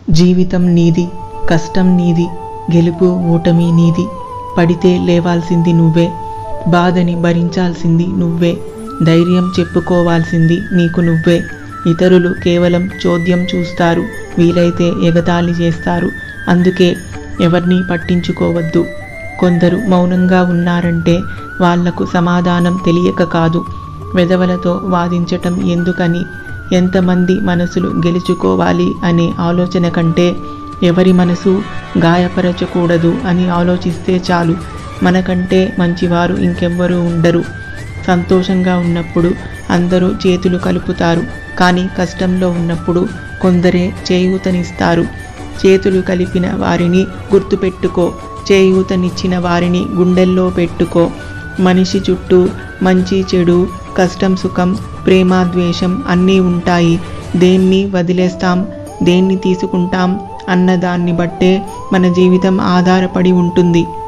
జీవితం నీది కష్టం నీది గెలుపు ఓటమి నీది పడితే లేవాల్సింది నువ్వే బాధని భరించాల్సింది నువ్వే ధైర్యం చెప్పుకోవాల్సింది నీకు నువ్వే ఇతరులు కేవలం చోద్యం చూస్తారు వీలైతే ఎగతాళి చేస్తారు అందుకే ఎవరిని పట్టించుకోవద్దు కొందరు మౌనంగా ఉన్నారంటే వాళ్లకు సమాధానం తెలియక కాదు వెధవలతో వాదించటం ఎందుకని ఎంతమంది మనసులు గెలుచుకోవాలి అనే ఆలోచన కంటే ఎవరి మనసు గాయపరచకూడదు అని ఆలోచిస్తే చాలు మనకంటే మంచివారు ఇంకెవ్వరూ ఉండరు సంతోషంగా ఉన్నప్పుడు అందరూ చేతులు కలుపుతారు కానీ కష్టంలో ఉన్నప్పుడు కొందరే చేయూతనిస్తారు చేతులు కలిపిన వారిని గుర్తుపెట్టుకో చేయూతనిచ్చిన వారిని గుండెల్లో పెట్టుకో మనిషి చుట్టూ మంచి చెడు కష్టం సుఖం ప్రేమ ద్వేషం అన్నీ ఉంటాయి దేన్ని వదిలేస్తాం దేన్ని తీసుకుంటాం అన్న దాన్ని బట్టే మన జీవితం ఆధారపడి ఉంటుంది